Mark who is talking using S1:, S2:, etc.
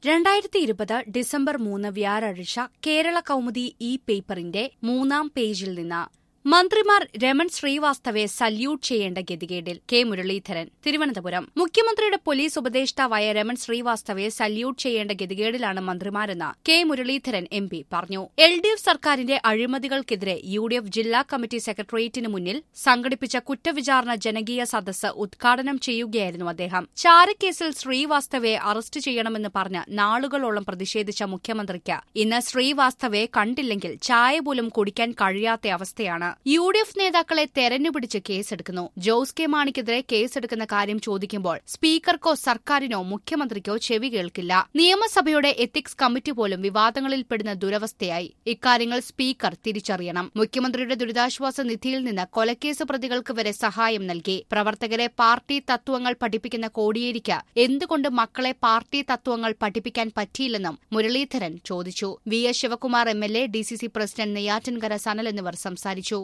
S1: രണ്ടായിരത്തി ഇരുപത് ഡിസംബർ മൂന്ന് വ്യാഴാഴ്ച കേരള കൗമുദി ഇ പേപ്പറിന്റെ മൂന്നാം പേജിൽ നിന്ന് മന്ത്രിമാർ രമൺ ശ്രീവാസ്തവെ സല്യൂട്ട് ചെയ്യേണ്ട ഗതികേടിൽ കെ മുരളീധരൻ തിരുവനന്തപുരം മുഖ്യമന്ത്രിയുടെ പോലീസ് ഉപദേഷ്ടാവായ രമൺ ശ്രീവാസ്തവയെ സല്യൂട്ട് ചെയ്യേണ്ട ഗതികേടിലാണ് മന്ത്രിമാരെന്ന് കെ മുരളീധരൻ എം പി പറഞ്ഞു എൽ ഡി എഫ് സർക്കാരിന്റെ അഴിമതികൾക്കെതിരെ യു ഡി എഫ് ജില്ലാ കമ്മിറ്റി സെക്രട്ടേറിയറ്റിന് മുന്നിൽ സംഘടിപ്പിച്ച കുറ്റവിചാരണ ജനകീയ സദസ്സ് ഉദ്ഘാടനം ചെയ്യുകയായിരുന്നു അദ്ദേഹം ചാരക്കേസിൽ ശ്രീവാസ്തവയെ അറസ്റ്റ് ചെയ്യണമെന്ന് പറഞ്ഞ് നാളുകളോളം പ്രതിഷേധിച്ച മുഖ്യമന്ത്രിക്ക് ഇന്ന് ശ്രീവാസ്തവയെ കണ്ടില്ലെങ്കിൽ ചായ പോലും കുടിക്കാൻ കഴിയാത്ത അവസ്ഥയാണ് യു ഡി എഫ് നേതാക്കളെ തെരഞ്ഞുപിടിച്ച് കേസെടുക്കുന്നു ജോസ് കെ മാണിക്കെതിരെ കേസെടുക്കുന്ന കാര്യം ചോദിക്കുമ്പോൾ സ്പീക്കർക്കോ സർക്കാരിനോ മുഖ്യമന്ത്രിക്കോ ചെവി കേൾക്കില്ല നിയമസഭയുടെ എത്തിക്സ് കമ്മിറ്റി പോലും വിവാദങ്ങളിൽപ്പെടുന്ന ദുരവസ്ഥയായി ഇക്കാര്യങ്ങൾ സ്പീക്കർ തിരിച്ചറിയണം മുഖ്യമന്ത്രിയുടെ ദുരിതാശ്വാസ നിധിയിൽ നിന്ന് കൊലക്കേസ് പ്രതികൾക്ക് വരെ സഹായം നൽകി പ്രവർത്തകരെ പാർട്ടി തത്വങ്ങൾ പഠിപ്പിക്കുന്ന കോടിയേരിക്ക് എന്തുകൊണ്ട് മക്കളെ പാർട്ടി തത്വങ്ങൾ പഠിപ്പിക്കാൻ പറ്റിയില്ലെന്നും മുരളീധരൻ ചോദിച്ചു V S Sivakumar M L A D C C president Neyyattinkara Sanal എന്നിവർ സംസാരിച്ചു